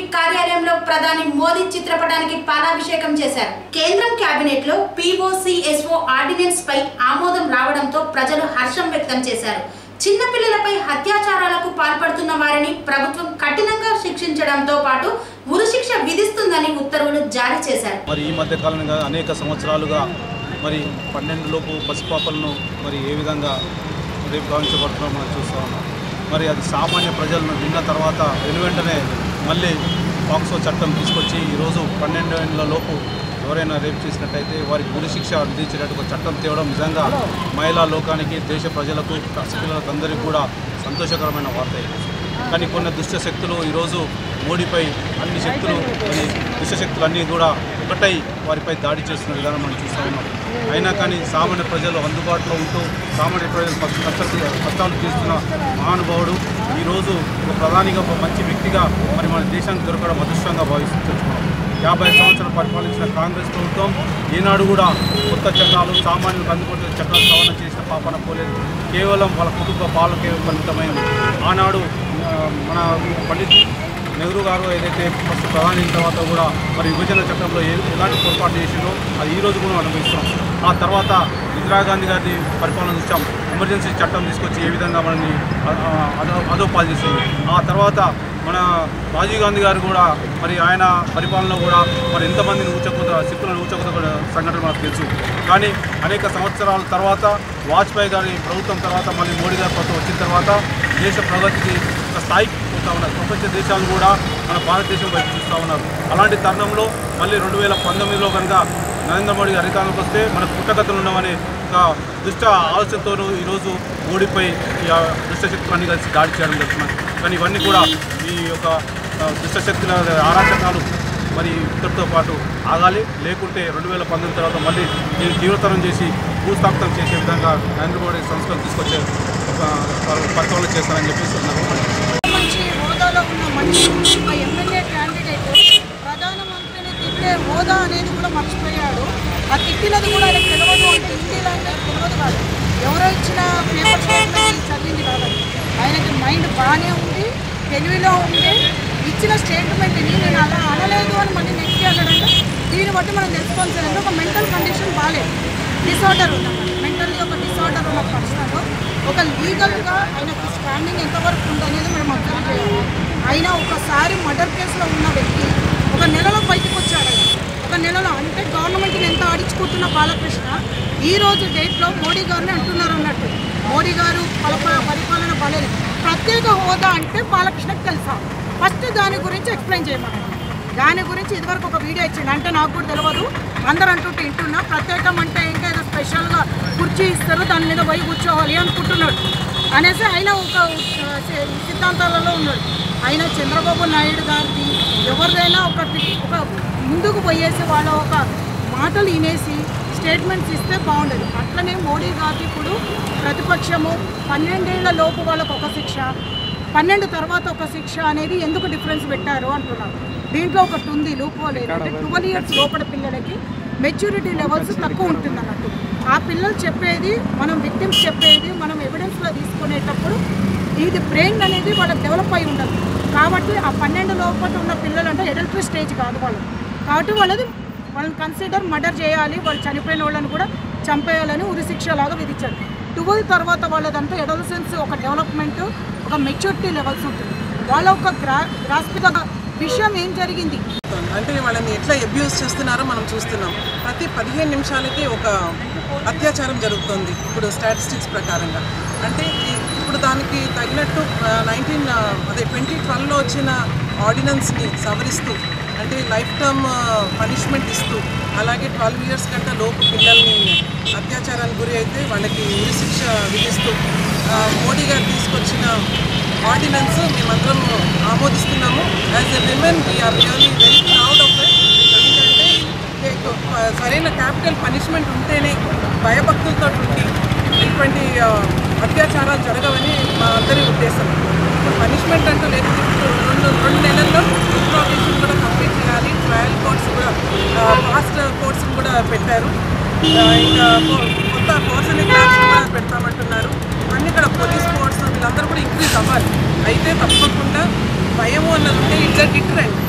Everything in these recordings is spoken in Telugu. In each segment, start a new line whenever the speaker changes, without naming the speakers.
కార్యాలయంలో ప్రధాని మోదీ చిత్రపటానికి పాలాభిషేకం చేశారు కేంద్రం కేబినెట్ లో పిఓసిఎస్ఓ ఆర్డినెన్స్ పై ఆమోదం రావడంతో ప్రజలు హర్షం వ్యక్తం చేశారు చిన్నపిల్లలపై అత్యాచారాలకు పాల్పడుతున్న వారిని ప్రభుత్వం కఠినంగా శిక్షించడంతో పాటు ఉరిశిక్ష విధిస్తుందని ఉత్తర్వులు జారీ చేశారు
మరి ఈ మధ్య కాలంగా అనేక సంవత్సరాలుగా మరి పన్నెండు లోపు పసిపాపలను మరి ఏ విధంగా రేపు గావించబడుతున్నారో మనం చూస్తూ ఉన్నాం మరి అది సామాన్య ప్రజలను విన్న తర్వాత వెను వెంటనే మళ్ళీ పాక్సో చట్టం తీసుకొచ్చి ఈరోజు పన్నెండు ఏళ్ళ లోపు ఎవరైనా రేపు చేసినట్టయితే వారికి ఉరిశిక్ష విధించేటట్టు ఒక చట్టం తేవడం నిజంగా మహిళా లోకానికి దేశ ప్రజలకు పసిపిల్లలకు అందరికీ కూడా సంతోషకరమైన వార్త ఇది. కానీ కొన్ని దుష్ట శక్తులు ఈరోజు మోడీపై అన్ని శక్తులు మరి దుష్ట శక్తులు అన్నీ కూడా ఒకటై వారిపై దాడి చేస్తున్న విధానం మనం చూస్తూ ఉన్నాం అయినా కానీ సామాన్య ప్రజలు అందుబాటులో ఉంటూ సామాన్య ప్రజలు కష్ట- కష్ట- కష్టాలు తీస్తున్న మహానుభావుడు ఈరోజు ఒక ప్రధానిగా ఒక మంచి వ్యక్తిగా మరి మన దేశానికి దొరకడం అదృష్టంగా భావిస్తున్నాం యాభై సంవత్సరాలు పరిపాలించిన కాంగ్రెస్ ప్రభుత్వం ఈనాడు కూడా కొత్త చట్టాలు సామాన్యులకు అందుకుంటున్న చట్టాలు సవరణ చేసిన పాపన పోలేదు కేవలం వాళ్ళ కుటుంబ పాలకే పరిమితమైంది ఆనాడు ఆ, మన పండిత్ నెహ్రూ గారు ఏదైతే ఫస్ట్ ప్రధాని అయిన తర్వాత కూడా మరి విభజన చట్టంలో ఏ ఎలాంటి పొరపాటు చేసిందో అది ఈ రోజు కూడా మనం అనుభవిస్తున్నాం ఆ తర్వాత ఇందిరాగాంధీ గారి పరిపాలన చూసాం ఎమర్జెన్సీ చట్టం తీసుకొచ్చి ఏ విధంగా మనల్ని అ- అ- అదో అదోపాలు చేసింది ఆ తర్వాత మన రాజీవ్ గాంధీ గారు కూడా మరి ఆయన పరిపాలనలో కూడా మరి ఎంతమందిని ఊచకొత సిక్కులను ఊచకొత కూడా సంఘటన మనకు తెలుసు కానీ అనేక సంవత్సరాల తర్వాత వాజ్పేయి గారి ప్రభుత్వం తర్వాత మళ్ళీ మోడీ గారి ప్రభుత్వం వచ్చిన తర్వాత దేశ ప్రగతికి ఒక స్థాయికి పోతా ఉన్నారు ప్రపంచ దేశాలు కూడా మన భారతదేశం వైపు చూస్తూ ఉన్నారు అలాంటి తరుణంలో మళ్ళీ రెండు వేల పంతొమ్మిదిలో కనుక నరేంద్ర మోడీ అధికారంలోకి వస్తే మన పుట్టగతులు ఉన్నామని ఒక దుష్ట ఆలోచనతోనూ ఈరోజు మోడీపై ఈ ఆ దుష్ట శక్తులన్నీ కలిసి దాడి చేయడం జరుగుతున్నాయి కానీ ఇవన్నీ కూడా ఈ యొక్క ఆ, దుష్ట శక్తుల ఆరాచకాలు మరి ఇక్కడితో పాటు ఆగాలి లేకుంటే రెండు వేల పంతొమ్మిది తర్వాత మళ్ళీ దీన్ని తీవ్రతరం చేసి భూస్థాపితం చేసే విధంగా నరేంద్ర మోడీ సంస్కరణ తీసుకొచ్చే ఒక పరిపాలన చేస్తారని చెప్పేసి నాకు
మంచి హోదాలో ఉన్న మంచి ఒక ఎమ్మెల్యే క్యాండిడేట్ ప్రధానమంత్రిని తిట్టే హోదా అనేది కూడా మర్చిపోయాడు ఆ తిట్టినది కూడా ఆయనకు తెలియదు అంటే హిందీ లాంగ్వేజ్ తెలియదు కాదు ఎవరో ఇచ్చిన పేపర్ స్టేట్మెంట్ చదివింది కాదండి ఆయనకి మైండ్ బాగానే ఉంది తెలివిలో ఉంది ఇచ్చిన స్టేట్మెంట్ని నేను అలా అనలేదు అని మళ్ళీ నెక్స్ట్ అన్నాడంటే దీన్ని బట్టి మనం తెలుసుకోవాల్సిందంటే ఒక మెంటల్ కండిషన్ బాగాలేదు డిసార్డర్ ఉన్న మెంటల్లీ ఒక డిసార్డర్ ఉన్న పర్సన్ ఒక లీగల్గా ఆయనకు స్టాండింగ్ ఎంతవరకు ఉందనేది మనం అర్థం చేయాలి ఆయన ఒకసారి మర్డర్ కేసులో ఉన్న వ్యక్తి ఒక నెలలో బయటకు వచ్చాడు ఆయన. ఒక నెలలో అంటే గవర్నమెంట్ని ఎంత ఆడించుకుంటున్న బాలకృష్ణ ఈ రోజు డేట్లో మోడీ గారిని అంటున్నారు అన్నట్టు మోడీ గారు పలప పరిపాలన బాలేదు ప్రత్యేక హోదా అంటే బాలకృష్ణకి తెలుసా ఫస్ట్ దాని గురించి ఎక్స్ప్లెయిన్ చేయమన్నాడు దాని గురించి ఇదివరకు ఒక వీడియో ఇచ్చింది అంటే నాకు కూడా తెలియదు అందరూ అంటుంటే వింటున్నా ప్రత్యేకం అంటే ఇంకా ఏదో స్పెషల్గా కుర్చీ ఇస్తారు దాని మీద పోయి కూర్చోవాలి అనుకుంటున్నాడు అనేసి ఆయన ఒక ఆ, సి- సిద్ధాంతాలలో ఉన్నాడు ఆయన చంద్రబాబు నాయుడు గారిది ఎవరిదైనా ఒక టి- ఒక ముందుకు పోయేసి వాళ్ళ ఒక మాటలు వినేసి స్టేట్మెంట్స్ ఇస్తే బాగుండదు అట్లనే మోడీ గారికి ఇప్పుడు ప్రతిపక్షము పన్నెండేళ్ల లోపు వాళ్ళకు ఒక శిక్ష పన్నెండు తర్వాత ఒక శిక్ష అనేది ఎందుకు డిఫరెన్స్ పెట్టారు అంటున్నారు దీంట్లో ఒకటి ఉంది లూపో లేదు అంటే ట్వెల్వ్ ఇయర్స్ లోపల పిల్లలకి మెచ్యూరిటీ లెవెల్స్ తక్కువ ఉంటుంది అన్నట్టు ఆ పిల్లలు చెప్పేది మనం విక్టిమ్స్ చెప్పేది మనం ఎవిడెన్స్లో తీసుకునేటప్పుడు ఇది బ్రెయిన్ అనేది వాళ్ళకి డెవలప్ అయి ఉండదు కాబట్టి ఆ పన్నెండు లోపల ఉన్న పిల్లలు అంటే ఎడల్టరీ స్టేజ్ కాదు వాళ్ళు కాబట్టి వాళ్ళది వాళ్ళని కన్సిడర్ మర్డర్ చేయాలి వాళ్ళు చనిపోయిన వాళ్ళని కూడా చంపేయాలని ఉరిశిక్ష లాగా విధించారు ట్వెల్వ్ తర్వాత వాళ్ళదంతా ఎడల్సెన్స్ ఒక డెవలప్మెంట్ ఒక మెచ్యూరిటీ లెవెల్స్ ఉంటుంది వాళ్ళ ఒక గ్రా గ్రాస్పిక విషయం ఏం జరిగింది
అంటే వాళ్ళని ఎట్లా అబ్యూస్ చేస్తున్నారో మనం చూస్తున్నాం ప్రతి పదిహేను నిమిషాలకి ఒక అత్యాచారం జరుగుతుంది ఇప్పుడు స్టాటిస్టిక్స్ ప్రకారంగా అంటే ఈ- ఇప్పుడు దానికి తగినట్టు నైన్టీన్ అదే ట్వంటీ ట్వెల్వ్లో వచ్చిన ఆర్డినెన్స్ని సవరిస్తూ అంటే లైఫ్ టర్మ్ పనిష్మెంట్ ఇస్తూ అలాగే ట్వెల్వ్ ఇయర్స్ కంటే లోపు పిల్లల్ని అత్యాచారానికి గురి అయితే వాళ్ళకి ఉరిశిక్ష విధిస్తూ ఆ, మోడీ గారు తీసుకొచ్చిన ఆర్డినెన్స్ మేమందరం ఆమోదిస్తున్నాము as a women we are really very proud of it ఏంటంటే మీకు, ఆ, సరైన క్యాపిటల్ పనిష్మెంట్ ఉంటేనే భయభక్తులతో ఉండి ఇటువంటి ఆ, అత్యాచారాలు జరగవని మా అందరి ఉద్దేశం ఇప్పుడు పనిష్మెంట్ అంటూ లేదు ఇప్పుడు రెండు రెండు నెలల్లో ఇంట్రాగేషన్ కూడా కంప్లీట్ చేయాలి ట్రయల్ కోర్ట్స్ కూడా ఫాస్ట్ కోర్ట్స్ కూడా పెట్టారు ఆ, ఇంకా కొ- కొత్త కోర్స్ అనే క్లాస్ కూడా పెడతామంటున్నారు ఇవన్నీ ఇక్కడ పోలీస్ ఫోర్స్ వీళ్ళందరూ కూడా ఇంక్రీజ్ అవ్వాలి అయితే తప్పకుండా భయము అన్నది ఉంటే ఇట్స్ అ డిటరెంట్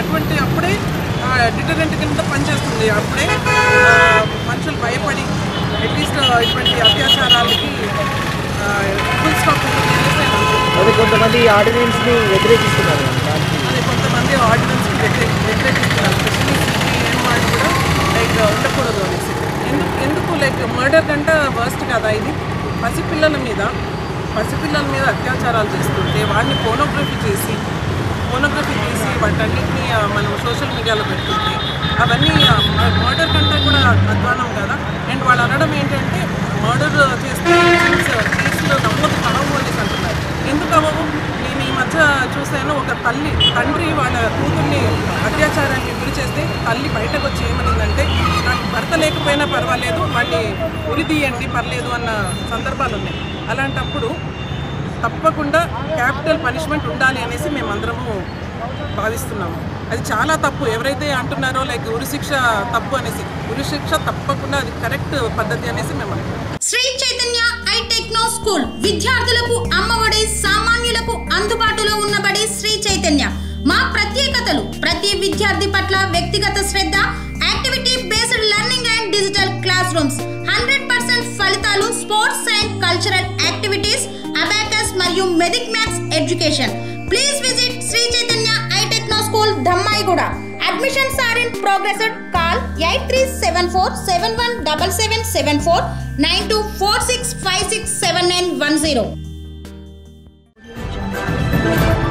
అటువంటి అప్పుడే డిటరెంట్ కింద పనిచేస్తుంది అప్పుడే ఆ, మనుషులు భయపడి అట్లీస్ట్ ఇటువంటి అత్యాచారాలకి ఫుల్ స్టాప్ ఉంటుంది అనేసి నేను అనుకుంటున్నాను.
అది కొంతమంది ఈ ఆర్డినెన్స్ని వ్యతిరేకిస్తున్నారు దానికి
అదే కొంతమంది ఆర్డినెన్స్కి వ్యతిరేక వ్యతిరేకిస్తున్నారు స్పెషల్లీ సిపిఎం వాళ్ళు కూడా లైక్ ఉండకూడదు అనేసి ఎందుకు ఎందుకు లైక్ మర్డర్ కంటే వర్స్ట్ కదా ఇది పసిపిల్లల మీద పసిపిల్లల మీద అత్యాచారాలు చేస్తుంటే వాడిని ఫోనోగ్రఫీ చేసి ఫోనోగ్రఫీ తీసి వాటన్నిటిని ఆ, మనం సోషల్ మీడియాలో పెడుతుంటే అవన్నీ మర్డర్ కంటే కూడా అధ్వానం కదా అండ్ వాళ్ళు అనడం ఏంటంటే మర్డర్ చేస్తే కేసులు నమోదు కావు అనేసి అంటున్నారు ఎందుకు అవ్వవు నేను ఈ మధ్య చూశాను ఒక తల్లి తండ్రి వాళ్ళ కూతుర్ని అత్యాచారానికి గురి చేస్తే తల్లి బయటకు వచ్చి ఏమనిందంటే నాకు భర్త లేకపోయినా పర్వాలేదు వాడిని ఉరి తీయండి పర్లేదు అన్న సందర్భాలు ఉన్నాయి అలాంటప్పుడు తప్పకుండా క్యాపిటల్ పనిష్మెంట్ ఉండాలి అనేసి మేమందరము భావిస్తున్నాము అది చాలా తప్పు ఎవరైతే అంటున్నారో లైక్ ఉరిశిక్ష తప్పు అనేసి ఉరిశిక్ష తప్పకుండా అది కరెక్ట్ పద్ధతి అనేసి మేము అనుకుంటున్నాం
Sri Chaitanya I techno school విద్యార్థులకు అమ్మఒడి సామాన్యులకు అందుబాటులో ఉన్నబడి శ్రీ చైతన్య మా ప్రత్యేకతలు ప్రతి విద్యార్థి పట్ల వ్యక్తిగత శ్రద్ధ activity based learning and digital class rooms hundred percent ఫలితాలు sports and cultural activities abacus మరియు మెదిక్ maths education please visit Sri Chaitanya I techno school Dammaiguda admissions are in progress call eight three seven four seven one double seven seven four nine two four six five six seven nine one zero